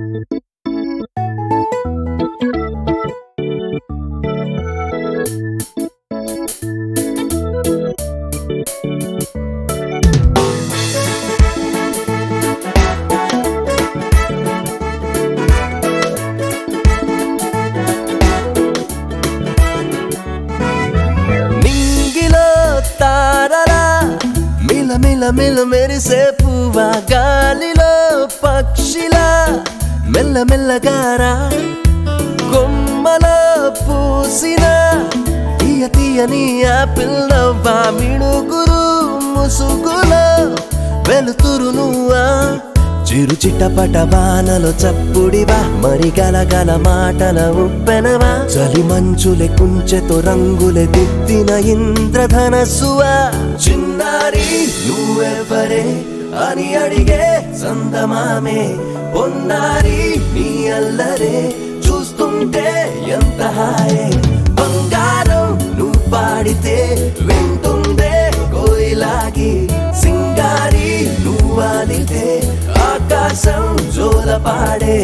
నింగిలో తారలా మిల మిల మిల మెరిసే పువ్వా గాలిలో పక్షిలా మెల్ల మెల్లగారా కొమ్మలో పూసిన తీయ తీయని ఆపిల్ నవ్వా మిణుగురు ముసుగులో వెలుతురు నువ్వా చిరు చిట్టపట బాణలో చప్పుడివా మరి గలగల మాటల ఉప్పెనవా చలి మంచులే కుంచెతో రంగులే దిద్దిన ఇంద్రధనస్సువా చిన్నారి నువ్వెవ్వరే అని అడిగే సందమామే పొన్నారి నీ అల్లరే చూస్తుంటే ఎంత హాయే బంగారం నువ్వు పాడితే వింటుందే కోయిలాగి సింగారి నువ్వాలితే ఆకాశం జోల పాడే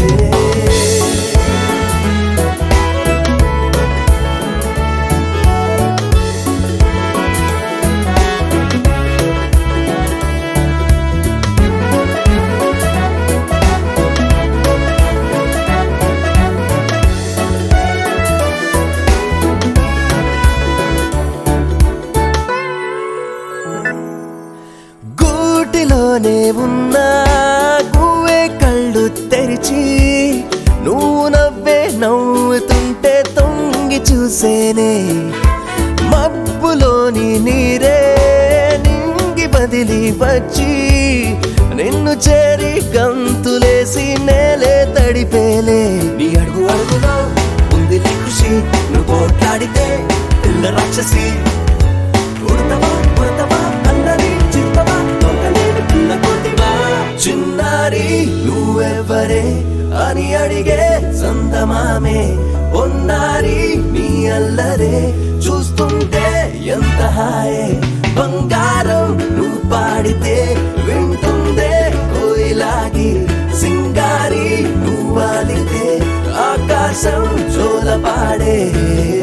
గూటిలోనే ఉన్నా గువ్వే కళ్ళు తెరిచి నువ్వు నవ్వే నవ్వుతుంటే తొంగి చూసేనే మబ్బులోని నీరే నింగి బదిలి వచ్చి నిన్ను చేరి గంతులేసి నేలే తడిపేలే నీ అడుగు అడుగులో ఉంది నీ ఖుషి నువ్వు పోట్లాడితే పిల్ల రాక్షసి ఉడతవా ఉడతవా అన్నది చిత్తవా దొంగలేని పిల్ల కొద్దివా చిన్నారి నువ్వెవ్వరే అని అడిగే సందమామే పొన్నారి నీ అల్లరే చూస్తుంటే ఎంత హాయే బంగారం నువ్వు పాడితే వింటుందే కోయిలాగి సింగారి నువ్వాలితే ఆకాశం జోల పాడే